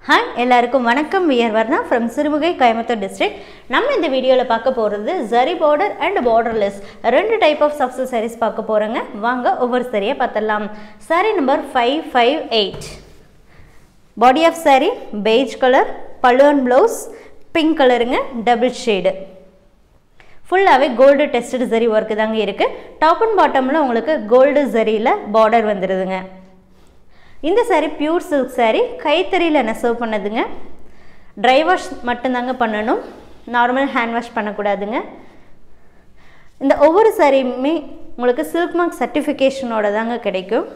hi எல்லாருக்கும் வணக்கம் we are Varna from Sirumugai Coimbatore district நம்ம இந்த வீடியோவில் பார்க்க போகிறது ஜரி பார்டர் அண்ட் பார்டர்லெஸ் ரெண்டு டைப் ஆஃப் சப்ஸ் sarees பார்க்க போகிறோங்க வாங்க ஒவ்வொரு சரியாக பார்த்துடலாம் saree number five five eight body of saree beige colour balloon blouse pink கலருங்க டபுள் ஷேடு ஃபுல்லாகவே கோல்டு டெஸ்டட் ஜரி ஒர்க்கு தாங்க இருக்குது டாப் அண்ட் பாட்டமில் உங்களுக்கு கோல்டு ஜரியில் பார்டர் வந்துடுதுங்க இந்த saree பியூர் சில்க் saree கைத்தறியில் நெசவு பண்ணதுங்க ட்ரை வாஷ் மட்டும்தாங்க பண்ணணும் நார்மல் ஹேண்ட் வாஷ் பண்ணக்கூடாதுங்க இந்த ஒவ்வொரு சாரியுமே உங்களுக்கு சில்க் மார்க் சர்டிஃபிகேஷனோட தாங்க கிடைக்கும்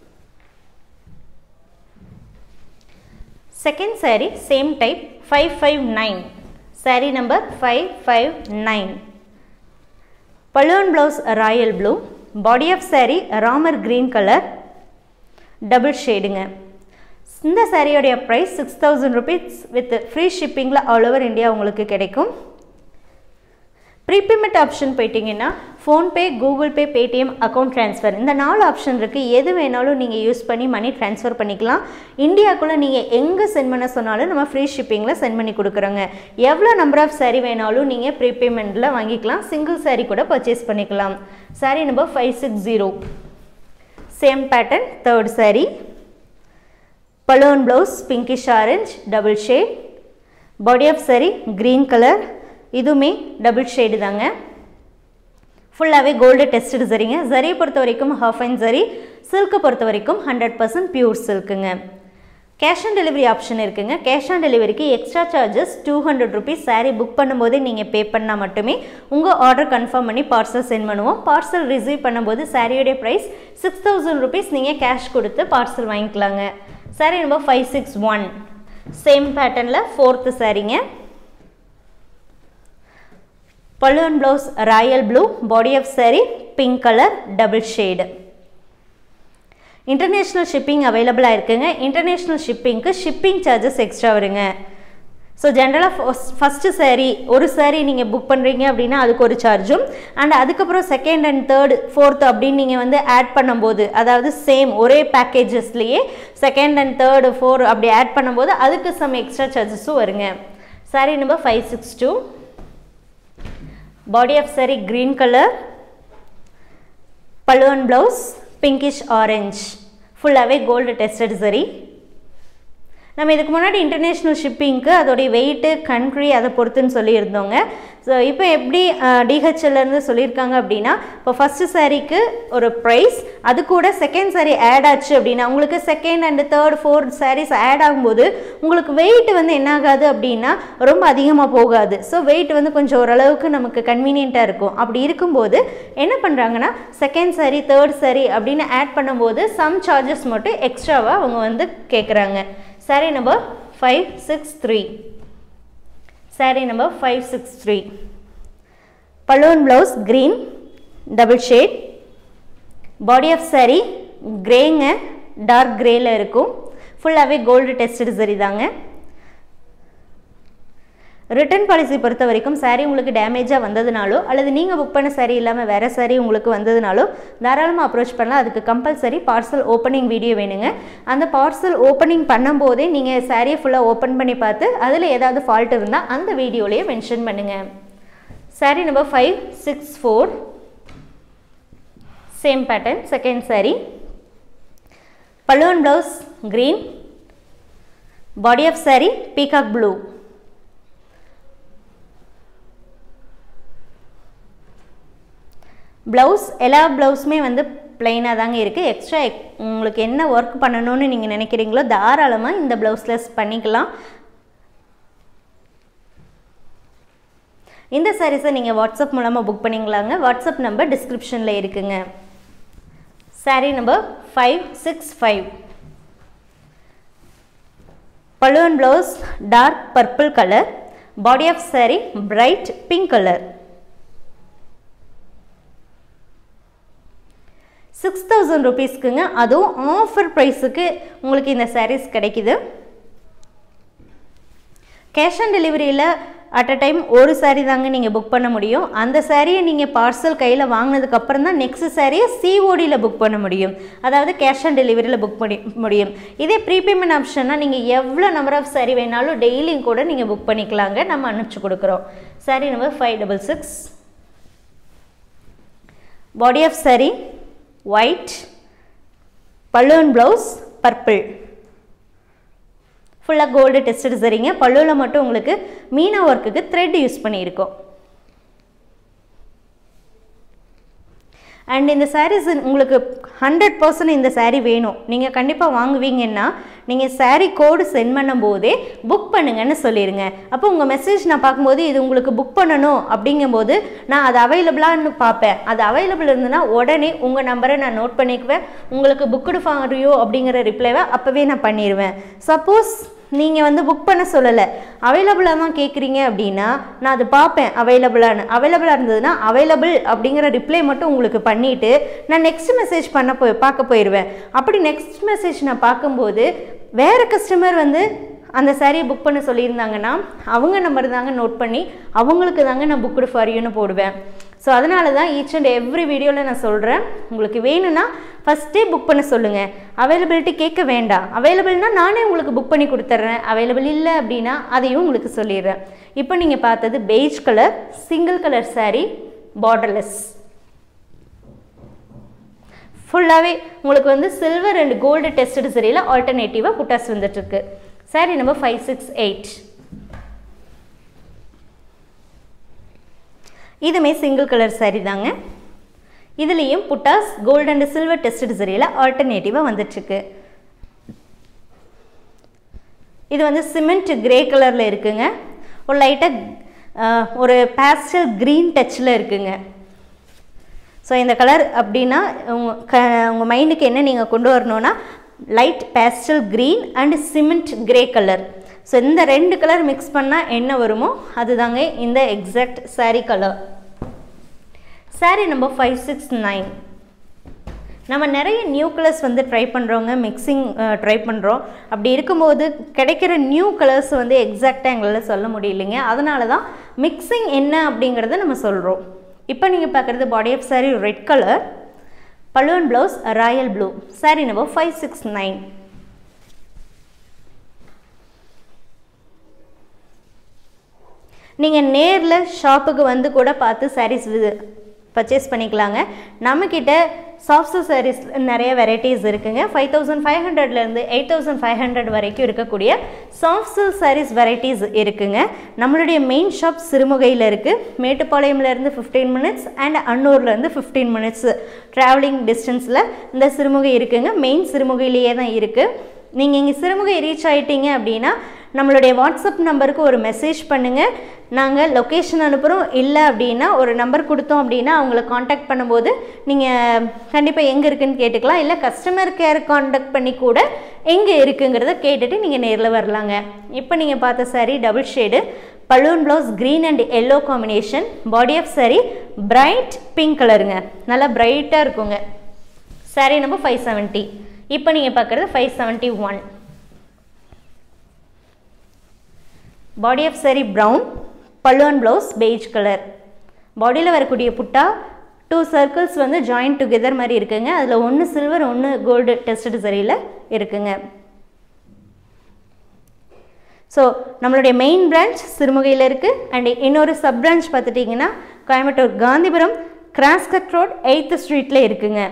second saree same type five five nine saree number five five nine balloon blouse royal blue body of saree Ramar green colour double ஷேடுங்க இந்த சாரியோடைய price six thousand rupees with free ஷிப்பிங்கில் ஆல் ஓவர் இந்தியா உங்களுக்கு கிடைக்கும் prepayment option போயிட்டீங்கன்னா PhonePe Google Pay Paytm account transfer இந்த நாலு option இருக்குது எது வேணாலும் நீங்கள் யூஸ் பண்ணி மணி ட்ரான்ஸ்ஃபர் பண்ணிக்கலாம் இந்தியாக்குள்ளே நீங்கள் எங்கே சென்ட் பண்ண சொன்னாலும் நம்ம ஃப்ரீ ஷிப்பிங்கில் சென்ட் பண்ணி கொடுக்குறோங்க எவ்வளோ நம்பர் ஆஃப் சாரீ வேணாலும் நீங்கள் ப்ரீபேமெண்ட்டில் வாங்கிக்கலாம் சிங்கிள் சாரீ கூட பர்ச்சேஸ் பண்ணிக்கலாம் saree number five six zero same pattern third saree balloon blouse pinkish orange double shade body of saree green colour இதுவுமே டபுள் ஷேடு தாங்க ஃபுல்லாகவே கோல்டு டெஸ்டட் சரிங்க ஜரியை பொறுத்த வரைக்கும் ஹாஃப் அண்ட் ஜரி சில்க்கை பொறுத்த வரைக்கும் ஹண்ட்ரட் பர்சன்ட் பியூர் சில்க்குங்க கேஷ் ஆன் டெலிவரி ஆப்ஷன் இருக்குங்க கேஷ் ஆன் டெலிவரிக்கு extra charges two hundred rupees saree book பண்ணும்போதே நீங்கள் பே பண்ணால் மட்டுமே உங்கள் ஆர்டர் கன்ஃபார்ம் பண்ணி பார்சல் சென்ட் பண்ணுவோம் பார்சல் ரிசீவ் பண்ணும்போது சாரியோடைய ப்ரைஸ் சிக்ஸ் தௌசண்ட் ருபீஸ் நீங்கள் கேஷ் கொடுத்து பார்சல் வாங்கிக்கலாங்க saree number five six one same பேட்டர்னில் ஃபோர்த்து சாரீங்க balloon blouse royal blue body of saree pink colour double shade international shipping அவைலபிளாக இருக்குங்க இன்டர்நேஷ்னல் ஷிப்பிங்க்கு ஷிப்பிங் சார்ஜஸ் எக்ஸ்ட்ரா வருங்க ஸோ ஜென்ரலாக ஃபஸ்ட்டு saree ஒரு saree நீங்கள் புக் பண்ணுறீங்க அப்படின்னா அதுக்கு ஒரு சார்ஜும் அண்ட் அதுக்கப்புறம் செகண்ட் அண்ட் தேர்ட் ஃபோர்த் அப்படின்னு நீங்கள் வந்து ஆட் பண்ணும்போது அதாவது சேம் ஒரே பேக்கேஜஸ்லேயே செகண்ட் அண்ட் தேர்டு ஃபோர் அப்படி ஆட் பண்ணும்போது அதுக்கு சம் எக்ஸ்ட்ரா சார்ஜஸும் வருங்க saree number five six two body of saree green colour balloon blouse pinkish orange ஃபுல்லாகவே கோல்டு டெஸ்டட் சரி நம்ம இதுக்கு முன்னாடி இன்டர்நேஷ்னல் ஷிப்பிங்க்கு அதோடைய வெயிட்டு கண்ட்ரி அதை பொறுத்துன்னு சொல்லியிருந்தோங்க ஸோ இப்போ எப்படி டிஹெச்எல்லேருந்து சொல்லியிருக்காங்க அப்படின்னா இப்போ ஃபஸ்ட்டு சாரீக்கு ஒரு ப்ரைஸ் அது கூட செகண்ட் சாரீ ஆட் ஆச்சு அப்படின்னா உங்களுக்கு second and third fourth sarees add ஆகும்போது உங்களுக்கு வெயிட் வந்து என்ன ஆகாது அப்படின்னா ரொம்ப அதிகமாக போகாது ஸோ வெயிட் வந்து கொஞ்சம் ஓரளவுக்கு நமக்கு கன்வீனியண்ட்டாக இருக்கும் அப்படி இருக்கும்போது என்ன பண்ணுறாங்கன்னா செகண்ட் சாரீ தேர்ட் சாரீ அப்படின்னு ஆட் பண்ணும்போது சம் சார்ஜஸ் மட்டும் எக்ஸ்ட்ராவாக அவங்க வந்து கேட்குறாங்க saree number five six three saree number five six three balloon blouse green double shade body of saree கிரேங்க டார்க் கிரேயில் இருக்கும் ஃபுல்லாகவே கோல்டு டெஸ்டட் சரி தாங்க ரிட்டர்ன் பாலிசி பொறுத்த வரைக்கும் சாரீ உங்களுக்கு டேமேஜாக வந்ததுனாலோ அல்லது நீங்கள் புக் பண்ண சாரீ இல்லாமல் வேறு சாரீ உங்களுக்கு வந்ததுனாலோ தாராளமாக அப்ரோச் பண்ணலாம் அதுக்கு கம்பல்சரி பார்சல் ஓப்பனிங் வீடியோ வேணுங்க அந்த பார்சல் ஓப்பனிங் பண்ணும்போதே நீங்கள் சாரியை ஃபுல்லாக ஓப்பன் பண்ணி பார்த்து அதில் ஏதாவது ஃபால்ட் இருந்தால் அந்த வீடியோலேயே மென்ஷன் பண்ணுங்கள் saree number five six four same pattern second saree balloon blouse green body of saree peacock blue blouse எல்லா ப்ளவுஸுமே வந்து ப்ளைனாக தாங்க இருக்குது எக்ஸ்ட்ரா உங்களுக்கு என்ன ஒர்க் பண்ணணும்னு நீங்கள் நினைக்கிறீங்களோ தாராளமாக இந்த ப்ளவுஸில் பண்ணிக்கலாம் இந்த சாரீஸை நீங்கள் வாட்ஸ்அப் மூலமாக புக் பண்ணிங்களாங்க வாட்ஸ்அப் நம்பர் டிஸ்கிரிப்ஷனில் இருக்குங்க saree number five six five balloon blouse dark purple colour body of saree bright pink colour six thousand ருபீஸ்க்குங்க அதுவும் ஆஃபர் ப்ரைஸுக்கு உங்களுக்கு இந்த சாரீஸ் கிடைக்குது கேஷ் ஆன் டெலிவரியில் அட் அ டைம் ஒரு saree தாங்க நீங்கள் புக் பண்ண முடியும் அந்த சாரியை நீங்கள் பார்சல் கையில் வாங்கினதுக்கப்புறம் தான் நெக்ஸ்ட் சாரியை சிஓடியில் புக் பண்ண முடியும் அதாவது கேஷ் ஆன் டெலிவரியில் புக் பண்ணி முடியும் இதே ப்ரீபேமெண்ட் ஆப்ஷன்னா நீங்கள் எவ்வளோ நம்பர் ஆஃப் சாரி வேணாலும் டெய்லியும் கூட நீங்கள் புக் பண்ணிக்கலாங்க நம்ம அனுப்பிச்சு கொடுக்குறோம் sari number five double six body of sari white பல்லுவன் ப்ளவுஸ் பர்பிள் ஃபுல்லாக கோல்டு டெஸ்டட் சரிங்க பல்லுவில் மட்டும் உங்களுக்கு மீனா ஒர்க்குக்கு த்ரெட் யூஸ் பண்ணியிருக்கோம் அண்ட் இந்த சாரீஸ் உங்களுக்கு ஹண்ட்ரட் பர்சன்ட் இந்த saree வேணும் நீங்கள் கண்டிப்பாக வாங்குவீங்கன்னா நீங்கள் saree கோடு சென்ட் பண்ணும்போதே புக் பண்ணுங்கன்னு சொல்லிடுங்க அப்போ உங்கள் மெசேஜ் நான் பார்க்கும்போது இது உங்களுக்கு புக் பண்ணணும் அப்படிங்கும்போது நான் அது அவைலபிளான்னு பார்ப்பேன் அது அவைலபிள் இருந்ததுன்னா உடனே உங்கள் நம்பரை நான் நோட் பண்ணிக்குவேன் உங்களுக்கு புக்குடு ஃபார் யூ அப்படிங்கிற ரிப்ளைவை அப்போவே நான் பண்ணிடுவேன் சப்போஸ் நீங்கள் வந்து புக் பண்ண சொல்லலை அவைலபிளாக தான் கேட்குறீங்க அப்படின்னா நான் அது பார்ப்பேன் அவைலபிளானு அவைலபிளாக இருந்ததுன்னா அவைலபிள் அப்படிங்கிற ரிப்ளை மட்டும் உங்களுக்கு பண்ணிவிட்டு நான் நெக்ஸ்ட் மெசேஜ் பண்ண போய் பார்க்க போயிடுவேன் அப்படி நெக்ஸ்ட் மெசேஜ் நான் பார்க்கும்போது வேறு கஸ்டமர் வந்து அந்த சாரியை புக் பண்ண சொல்லியிருந்தாங்கன்னா அவங்க நம்பர் தாங்க நோட் பண்ணி அவங்களுக்கு தாங்க நான் புக்குடு ஃபார் யூன்னு போடுவேன் ஸோ அதனால தான் ஈச் அண்ட் எவ்ரி வீடியோவில் நான் சொல்கிறேன் உங்களுக்கு வேணும்னா ஃபஸ்ட்டே புக் பண்ண சொல்லுங்கள் அவைலபிலிட்டி கேட்க வேண்டாம் அவைலபிள்னா நானே உங்களுக்கு புக் பண்ணி கொடுத்துட்றேன் அவைலபிள் இல்லை அப்படின்னா அதையும் உங்களுக்கு சொல்லிடுறேன் இப்போ நீங்கள் பார்த்தது beige colour single colour saree borderless ஃபுல்லாகவே உங்களுக்கு வந்து சில்வர் அண்ட் கோல்டு டெஸ்டட் சரியில் ஆல்டர்னேட்டிவாக புட்டாஸ் வந்துட்டுருக்கு sari number five six eight இதுமே சிங்கிள் கலர் saree தாங்க இதுலேயும் புட்டாஸ் கோல்டு அண்ட் சில்வர் டெஸ்டட் சரியில் ஆல்டர்னேட்டிவாக வந்துட்டுருக்கு இது வந்து சிமெண்ட் கிரே கலரில் இருக்குங்க ஒரு லைட்டாக ஒரு பேஸ்டல் க்ரீன் டச்சில் இருக்குங்க ஸோ இந்த கலர் அப்படின்னா உங்கள் க உங்கள் மைண்டுக்கு என்ன நீங்கள் கொண்டு வரணும்னா light pastel green and cement grey colour so இந்த ரெண்டு கலர் மிக்ஸ் பண்ணால் என்ன வருமோ அதுதாங்க இந்த exact saree colour saree number five six nine நம்ம நிறைய நியூ கலர்ஸ் வந்து ட்ரை பண்ணுறோங்க மிக்சிங் ட்ரை பண்ணுறோம் அப்படி இருக்கும்போது கிடைக்கிற நியூ கலர்ஸ் வந்து எக்ஸாக்டாக எங்களால் சொல்ல முடியலைங்க அதனால தான் மிக்சிங் என்ன அப்படிங்கிறத நம்ம சொல்கிறோம் இப்போ நீங்கள் பார்க்குறது body of saree red colour balloon blouse royal blue saree number five six nine நீங்கள் நேரில் ஷாப்புக்கு வந்து கூட பார்த்து sarees பர்ச்சேஸ் பண்ணிக்கலாங்க நம்மக்கிட்ட சாஃப்ட் sarees நிறைய வெரைட்டிஸ் இருக்குங்க ஃபைவ் தௌசண்ட் ஃபைவ் ஹண்ட்ரட்லேருந்து எயிட் தௌசண்ட் ஃபைவ் ஹண்ட்ரட் வரைக்கும் இருக்கக்கூடிய சாஃப்ட் சில்க் sarees வெரைட்டிஸ் இருக்குங்க நம்மளுடைய மெயின் ஷாப் சிறுமுகையில் இருக்குது மேட்டுப்பாளையம்லேருந்து ஃபிஃப்டீன் மினிட்ஸ் அண்ட் அன்னூர்லேருந்து ஃபிஃப்டீன் மினிட்ஸ் ட்ராவலிங் டிஸ்டன்ஸில் இந்த சிறுமுகை இருக்குங்க மெயின் சிறுமுகையிலேயே தான் இருக்குது நீங்கள் இங்கே சிறுமுகை ரீச் ஆகிட்டீங்க அப்படின்னா நம்மளுடைய வாட்ஸ்அப் நம்பருக்கு ஒரு மெசேஜ் பண்ணுங்கள் நாங்கள் லொக்கேஷன் அனுப்புகிறோம் இல்லை அப்படின்னா ஒரு நம்பர் கொடுத்தோம் அப்படின்னா அவங்கள காண்டாக்ட் பண்ணும்போது நீங்கள் கண்டிப்பாக எங்கே இருக்குன்னு கேட்டுக்கலாம் இல்லை கஸ்டமர் கேர் காண்டாக்ட் பண்ணி கூட எங்கே இருக்குங்கிறத கேட்டுட்டு நீங்கள் நேரில் வரலாங்க இப்போ நீங்கள் பார்த்த saree டபுள் ஷேடு பலூன் blouse green and yellow combination body of saree bright pink கலருங்க நல்லா பிரைட்டாக இருக்குங்க saree நம்பர் ஃபைவ் செவன்ட்டி இப்போ நீங்கள் பார்க்குறது five seventy one body of saree brown பல்லுவன் ப்ளவுஸ் பெய்ஜ் கலர் பாடியில் வரக்கூடிய புட்டா டூ சர்க்கிள்ஸ் வந்து ஜாயின் டுகெதர் மாதிரி இருக்குங்க அதில் ஒன்று சில்வர் ஒன்று கோல்டு டெஸ்டட் சரியில் இருக்குங்க ஸோ நம்மளுடைய மெயின் பிரான்ச் சிறுமுகையில் இருக்குது அண்ட் இன்னொரு சப் பிரான்ச் பார்த்துட்டிங்கன்னா Coimbatore Gandhipuram cross cut road eighth ஸ்ட்ரீட்டில் இருக்குங்க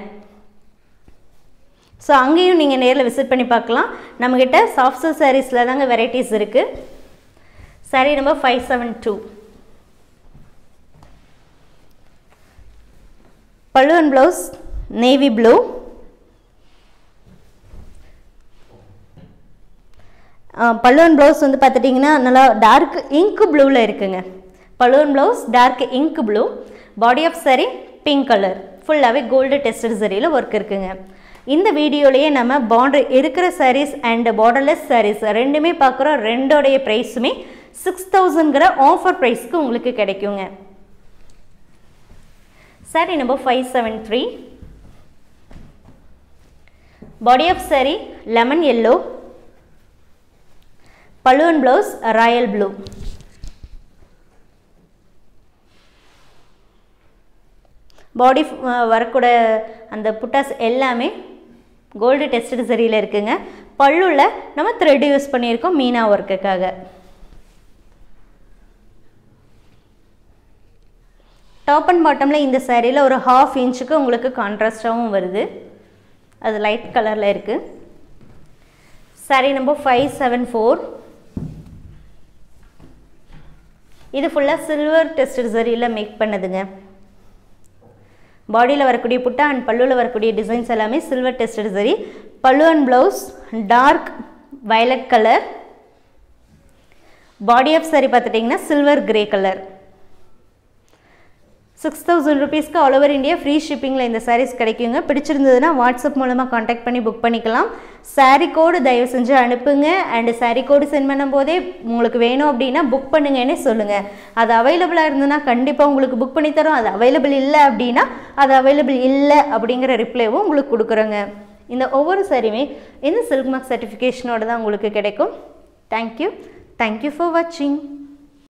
ஸோ அங்கேயும் நீங்கள் நேரில் விசிட் பண்ணி பார்க்கலாம் நம்மக்கிட்ட சாஃப்ட் சில்க் சாரீஸில் தாங்க வெரைட்டிஸ் இருக்குது saree number five seven two பல்லுவன் ப்ளவுஸ் நேவி ப்ளூ பல்லுவன் ப்ளவுஸ் வந்து பார்த்துட்டிங்கன்னா நல்லா டார்க் இங்க் ப்ளூவில் இருக்குங்க பல்லுவன் blouse dark ink blue body of saree pink colour ஃபுல்லாகவே கோல்டு டெஸ்டட் சரியில் ஒர்க் இருக்குங்க இந்த வீடியோலேயே நம்ம பார்டர் இருக்கிற sarees அண்ட் பார்டர்லெஸ் sarees ரெண்டுமே பார்க்குறோம் ரெண்டோடைய ப்ரைஸுமே சிக்ஸ் தௌசண்ட்ங்கிற ஆஃபர் ப்ரைஸ்க்கு உங்களுக்கு கிடைக்குங்க saree number five seven three body of saree lemon yellow பலூன் ப்ளவுஸ் ராயல் ப்ளூ பாடி வரக்கூட அந்த புட்டாஸ் எல்லாமே கோல்டு டெஸ்டட் சரியில் இருக்குங்க பல்லுல நம்ம த்ரெட் யூஸ் பண்ணியிருக்கோம் மீனா ஒர்க்குக்காக டாப் அண்ட் பாட்டமில் இந்த சாரியில் ஒரு ஹாஃப் இன்ச்சுக்கு உங்களுக்கு கான்ட்ராஸ்டாகவும் வருது அது லைட் கலரில் இருக்குது sari number five seven four இது ஃபுல்லாக சில்வர் டெஸ்டட் சரியில் மேக் பண்ணதுங்க பாடியில் வரக்கூடிய புட்டா அண்ட் பல்லுவில் வரக்கூடிய டிசைன்ஸ் எல்லாமே சில்வர் டெஸ்டட் சரி pallu and blouse dark violet colour body of sari பார்த்துட்டிங்கன்னா silver grey colour six thousand ருபீஸ்க்கு ஆல் ஓவர் இந்தியா ஃப்ரீ ஷிப்பிங்கில் இந்த சாரீஸ் கிடைக்குங்க பிடிச்சிருந்ததுன்னா வாட்ஸ்அப் மூலமாக காண்டாக்ட் பண்ணி புக் பண்ணிக்கலாம் சாரீ கோடு தயவு செஞ்சு அனுப்புங்க அண்டு சாரீ கோடு சென்ட் பண்ணும்போதே உங்களுக்கு வேணும் அப்படின்னா புக் பண்ணுங்கன்னே சொல்லுங்கள் அது அவைலபிளாக இருந்ததுன்னா கண்டிப்பாக உங்களுக்கு புக் பண்ணி தரோம் அது அவைலபிள் இல்லை அப்படின்னா அது அவைலபிள் இல்லை அப்படிங்கிற ரிப்ளைவும் உங்களுக்கு கொடுக்குறோங்க இந்த ஒவ்வொரு சாரியுமே இந்த சில்க் மார்க் சர்டிஃபிகேஷனோட தான் உங்களுக்கு கிடைக்கும் தேங்க்யூ தேங்க்யூ ஃபார் வாட்சிங்